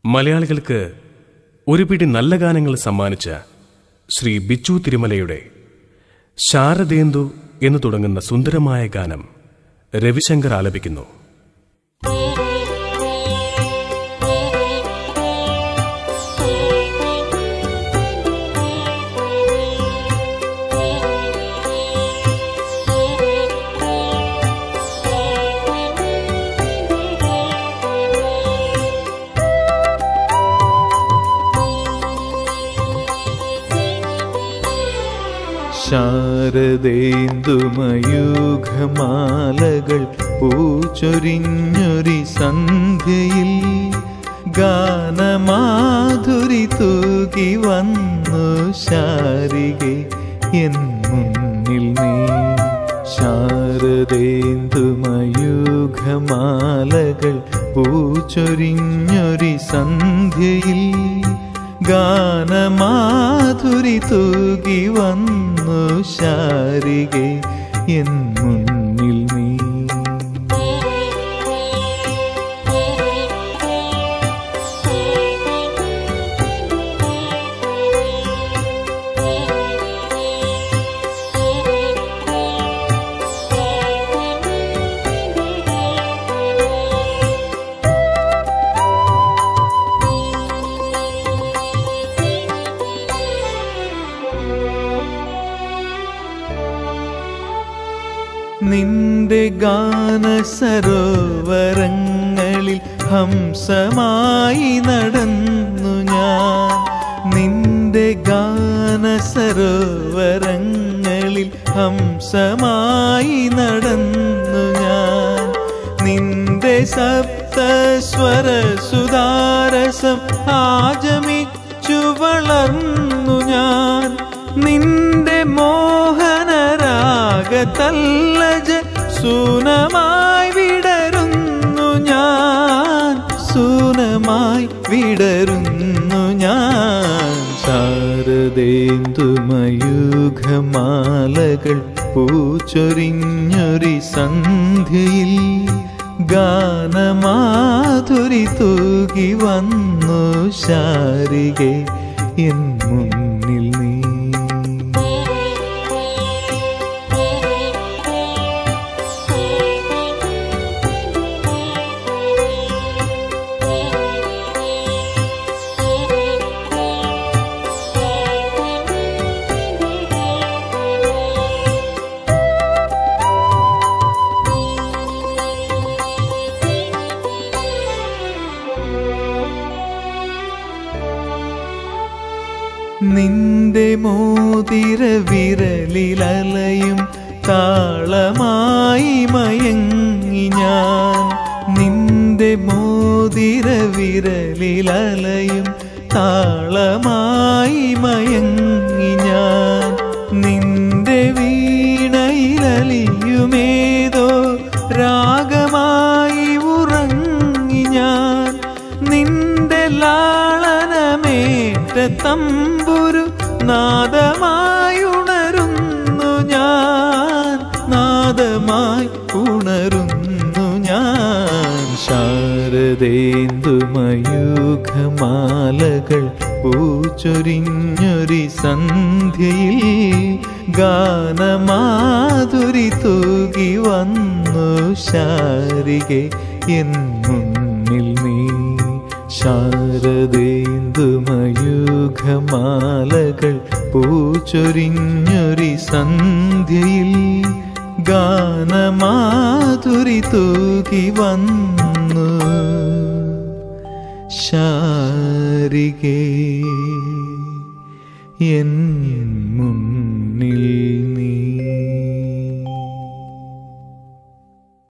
മലയാളികൾക്ക് ഒരു പിടി നല്ല ഗാനങ്ങൾ സമ്മാനിച്ച ശ്രീ ബിച്ചു തിരുമലയുടെ ശാരദേന്ദു എന്ന് തുടങ്ങുന്ന സുന്ദരമായ ഗാനം രവിശങ്കർ ആലപിക്കുന്നു ശാരദേന്ദുമയൂഖമാലകൾ പൂച്ചൊരിഞ്ഞൊരി സന്ധ്യയിൽ ഗാനമാധുരി തൂകി വന്നു ശാരികെ എൻ മുന്നിൽ നീ ശാരദേന്ദുമയൂഖമാലകൾ പൂച്ചൊരിഞ്ഞൊരി സന്ധ്യയിൽ ഗാനമാധുരി തൂകി വന്നു ശാരികെ എൻ മുന്നിൽ നീ നിന്റെ ഗാന സരോവരങ്ങളിൽ ഹംസമായി നടന്നു ഞാൻ നിന്റെ ഗാന സരോവരങ്ങളിൽ ഹംസമായി നടന്നു ഞാൻ നിന്റെ സപ്തസ്വര സുതാരസം ആജമിച്ചു വളർന്നു ഞാൻ നിന്റെ മോഹനരാഗതല്ലജ സൂനമായി വിടരുന്നു ഞാൻ സൂനമായി വിടരുന്നു ഞാൻ ശാരദേന്ദുമയൂഖമാലകൾ പൂച്ചൊരിഞ്ഞൊരി സന്ധ്യയിൽ ഗാനമാധുരി തൂകി വന്നു ശാരികെ എൻ മുന്നിൽ നീ നിന്റെ മോതിര വിരലിലലയും താളമായി മയങ്ങി ഞാൻ നിന്റെ മോതിര വിരലിലലയും താളമായി മയങ്ങി ഞാൻ നിന്റെ വീണയിലലിയുമേതോ രാഗമായി ഉറങ്ങി ഞാൻ നിന്റെ ലാളനമേറ്റ തമ്പുരു നാദമായി ഉണരുന്നു ഞാൻ നാദമായി ഉണരുന്നു ഞാൻ ശാരദേന്ദുമയൂഖമാലകൾ പൂച്ചൊരിഞ്ഞൊരി സന്ധ്യയിൽ ഗാനമാധുരി തൂകി വന്നു ശാരികെ എൻ മുന്നിൽ നീ ശാരദേന്ദുമയൂഖമാലകൾ പൂച്ചൊരിഞ്ഞൊരി സന്ധ്യയിൽ ഗാനമാധുരി തൂകി വന്നു ശാരികെ എൻ മുന്നിൽ